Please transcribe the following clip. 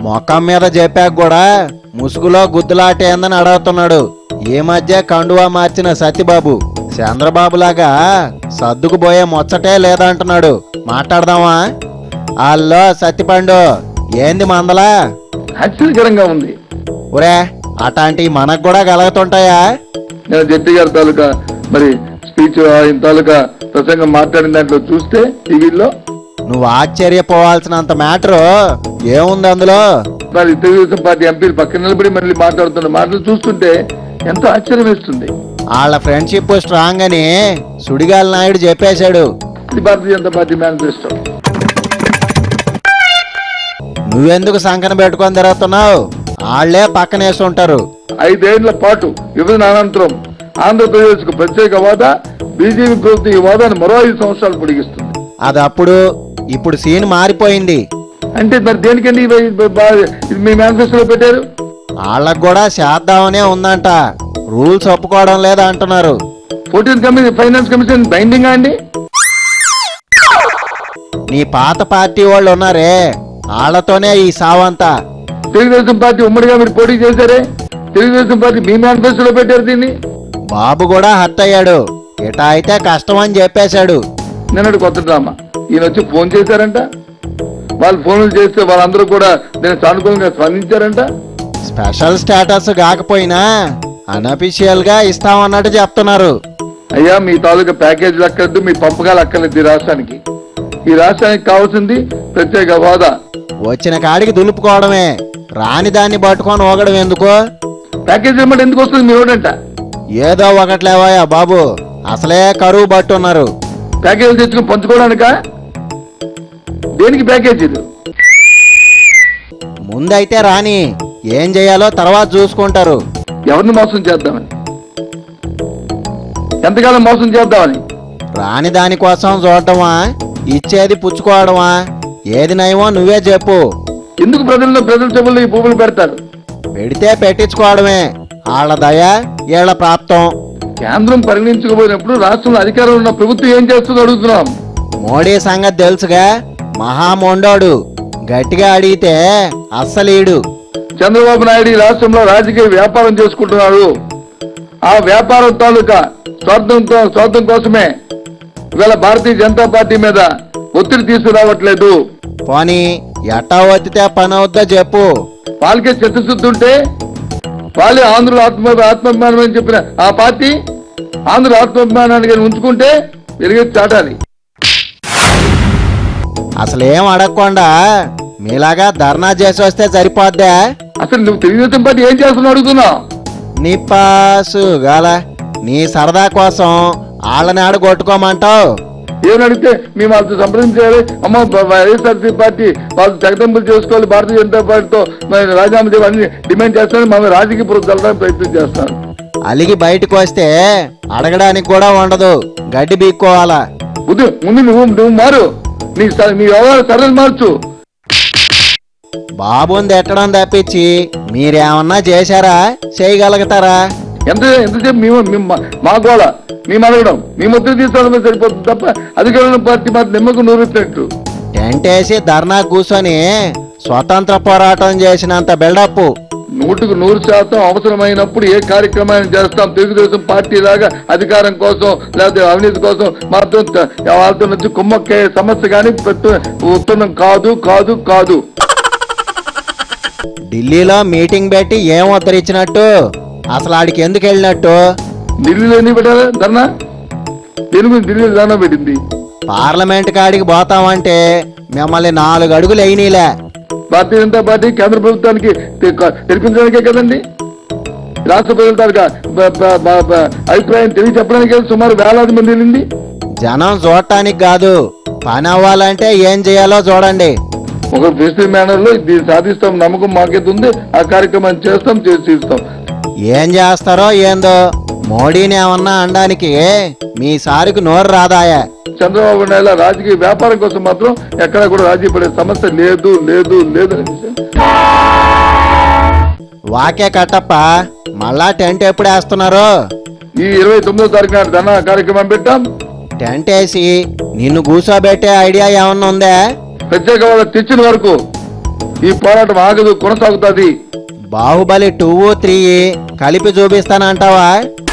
మొఖం మీద చెప్పాక కూడా ముసుగులో గుద్దులాటేందని అడుగుతున్నాడు ఈ మధ్య కండువా మార్చిన సత్యబాబు చంద్రబాబులాగా సర్దుకుపోయే ముచ్చటే లేదంటున్నాడు మాట్లాడదామా అల్లో సత్యపండు ఏంది మందలా ఆశ్చర్యకరంగా ఉంది ఒరే అటాంటి మనకు కూడా కలుగుతుంటాయా నేను జడ్జి గారి తాలూకా మరి స్పీచ్ ఆయన తాలూకా ప్రసంగం మాట్లాడిన దాంట్లో చూస్తే టీవీలో నువ్వు ఆశ్చర్యపోవాల్సినంత మ్యాటరు ఏముంది అందులో మరి తెలుగుదేశం పార్టీ ఎంపీలు పక్కన నిలబడి మళ్ళీ మాట్లాడుతున్న మాటలు చూస్తుంటే ఎంతో ఆశ్చర్యం వేస్తుంది వాళ్ళ ఫ్రెండ్షిప్ స్ట్రాంగ్ అని సుడిగాలి నాయుడు చెప్పేశాడు ఇది భారతీయ జనతా పార్టీ మేనిఫెస్టో నువ్వెందుకు సంకన పెట్టుకొని తిరుగుతున్నావు వాళ్ళే పక్కనేసి ఉంటారు ఐదేళ్ల పాటు విభజన అనంతరం ఆంధ్రప్రదేశ్ కు ప్రత్యేక హోదా బీజేపీ ప్రభుత్వం ఈ హోదాను మరో ఐదు సంవత్సరాలు పొడిగిస్తుంది అది అప్పుడు ఇప్పుడు సీన్ మారిపోయింది అంటే మరి దేనికండి ఇవి- ఇవి బా- ఇది మీ మేనిఫెస్టోలో పెట్టారు వాళ్ళకు కూడా చేద్దామనే ఉందంట రూల్స్ ఒప్పుకోవడం లేదా అంటున్నారు fourteen commission finance commission binding అండి నీ పాత పార్టీ వాళ్ళు ఉన్నారే వాళ్ళతోనే ఈ సావంతా తెలుగుదేశం పార్టీ ఉమ్మడిగా మీరు పోటీ చేశారే తెలుగుదేశం పార్టీ మీ మేనిఫెస్టోలో పెట్టారు దీన్ని బాబు కూడా హర్ట్ అయ్యాడు ఇటా అయితే కష్టం అని చెప్పేశాడు నిన్నటి కొత్త డ్రామా ఈయన వచ్చి ఫోన్ చేశారంట వాళ్ళు ఫోన్లు చేస్తే వాళ్ళందరూ కూడా నేను సానుకూలంగా స్పందించారంట స్పెషల్ స్టేటస్ కాకపోయినా అనఫిషియల్ గా ఇస్తామన్నట్టు చెప్తున్నారు అయ్యా మీ తాలూకా ప్యాకేజీలు అక్కర్లేదు మీ పంపకాలు అక్కర్లేదు ఈ రాష్ట్రానికి ఈ రాష్ట్రానికి కావాల్సింది ప్రత్యేక హోదా వచ్చిన కాడికి దులుపుకోవడమే రాని దాన్ని పట్టుకొని ఓగడం ఎందుకు ప్యాకేజీ ఇవ్వమంటే ఎందుకు వస్తుంది మీ ఓడంట ఏదో ఒకట్లేవయ్యా బాబు అసలే కరువు పట్టున్నారు ప్యాకేజీలు తెచ్చుకుని పంచుకోవడానికా దేనికి ప్యాకేజీలు ముందైతే రాని ఏం చేయాలో తర్వాత చూసుకుంటారు ఎవరిని మోసం చేద్దామని ఎంతకాలం మోసం చేద్దామని రాని దానికోసం చూడటమా ఇచ్చేది పుచ్చుకోవడమా ఏది నయమో నువ్వే చెప్పు ఎందుకు ప్రజల్లో ప్రజల చెవుల్లో ఈ పువ్వులు పెడతారు పెడితే పెట్టించుకోవడమే వాళ్ళ దయ వీళ్ళ ప్రాప్తం కేంద్రం పరిగణించకపోయినప్పుడు రాష్ట్రంలో అధికారంలో ఉన్న ప్రభుత్వం ఏం చేస్తుందో అడుగుతున్నాం మోడీ సంగతి తెలుసుగా మహామొండోడు గట్టిగా అడిగితే అస్సలీడు చంద్రబాబు నాయుడు ఈ రాష్ట్రంలో రాజకీయ వ్యాపారం చేసుకుంటున్నాడు ఆ వ్యాపారం తాలూకా స్వార్థంతో స్వార్థం కోసమే ఇవాళ భారతీయ జనతా పార్టీ మీద ఒత్తిడి తీసుకురావట్లేదు పోనీ ఎట్టా ఒత్తితే పని అవుద్దో చెప్పు వాళ్ళకే చిత్తశుద్ధి ఉంటే వాళ్ళే ఆంధ్రుల ఆత్మ ఆత్మాభిమానం అని చెప్పిన ఆ పార్టీ ఆంధ్ర ఆత్మాభిమానాన్ని కానీ ఉంచుకుంటే వెలుగెత్తి చాటాలి అసలేం అడగకుండా మీలాగా ధర్నా చేసి వస్తే సరిపోద్దా అసలు నువ్వు తెలుగుదేశం పార్టీ ఏం చేస్తున్నావు అడుగుతున్నావు నిప్పాసు గాల నీ సరదా కోసం వాళ్ళని ఆడ కొట్టుకోమంటావు ఏమని అడిగితే మేము వాళ్ళతో సంప్రదించాలి అమ్మ బ- వైఎస్ఆర్సీ పార్టీ వాళ్ళు తెగతింపులు చేసుకోవాలి భారతీయ జనతా పార్టీతో మరి రాజీనామా చేయాలి అన్ని డిమాండ్ చేస్తాను మేము రాజకీయ పురుగు తెలడానికి ప్రయత్నం చేస్తాను అలిగి బయటకు వస్తే అడగడానికి కూడా ఉండదు గడ్డి బీక్కోవాలా బుద్ధి ముందు నువ్వు నువ్వు మారు నీ స- నీ వ్యవహార సరళి మార్చు బాబుని తిట్టడం తప్పించి మీరేమన్నా చేశారా చేయగలుగుతారా ఎంత ఎంతసేపు మేము మేము మా- మా గోళ మేము అడగడం మేము ఒత్తిడి తీసుకోవడమే సరిపోతుంది తప్ప అధికారుల పార్టీ మాత్రం నిమ్మకు నూరెత్తినట్టు టెంట్ వేసి ధర్నా కూర్చొని స్వతంత్ర పోరాటం చేసినంత బిల్డప్ నూటుకు నూరు శాతం అవసరమైనప్పుడు ఏ కార్యక్రమాన్ని చేస్తాం తెలుగుదేశం పార్టీ లాగా అధికారం కోసం లేకపోతే అవినీతి కోసం మాత్రం త- వాళ్ళతో నుంచి కుమ్మక్కే సమస్య కానీ పెట్టు- ఉత్తమం కాదు కాదు కాదు ఢిల్లీలో మీటింగ్ పెట్టి ఏం ఉద్ధరించినట్టు అసలు ఆడికి ఎందుకు వెళ్ళినట్టు ఢిల్లీలో ఎన్ని పెట్టారా ధర్నా దేని గురించి ఢిల్లీలో ధర్నా పెట్టింది పార్లమెంట్ కాడికి పోతామంటే మిమ్మల్ని నాలుగు అడుగులు అయినీలే భారతీయ జనతా పార్టీ కేంద్ర ప్రభుత్వానికి తె- తెరిపించడానికే కదండి రాష్ట్ర ప్రజల తాలూకా బ- బ- బ- బ- అభిప్రాయం తెలియ చెప్పడానికే సుమారు వేలాది మంది వెళ్ళింది జనం చూడటానికి కాదు పని అవ్వాలంటే ఏం చేయాలో చూడండి ఒక ఫెస్టివ్ మేనర్ లో దీన్ని సాధిస్తాం నమ్మకం మాకైతే ఉంది ఆ కార్యక్రమాన్ని చేస్తాం చేసి తీస్తాం ఏం చేస్తారో ఏందో మోడీని ఏమన్నా అనడానికి మీ సారికి నోరు రాదాయా చంద్రబాబు నాయుడు రాజకీయ వ్యాపారం కోసం మాత్రం ఎక్కడ కూడా రాజీ పడే సమస్య లేదు లేదు లేదు అనే విషయం. వాకే కట్టప్ప మళ్ళా టెంట్ ఎప్పుడు వేస్తున్నారు ఈ ఇరవై తొమ్మిదో తారీఖు నాడు ధన కార్యక్రమం పెట్టాం టెంట్ వేసి నిన్ను కూర్చోబెట్టే ఐడియా ఏమన్నా ఉందా ప్రత్యేక హోదా తెచ్చిన వరకు ఈ పోరాటం ఆగదు కొనసాగుతుంది బాహుబలి టూ త్రీ కలిపి చూపిస్తానంటావా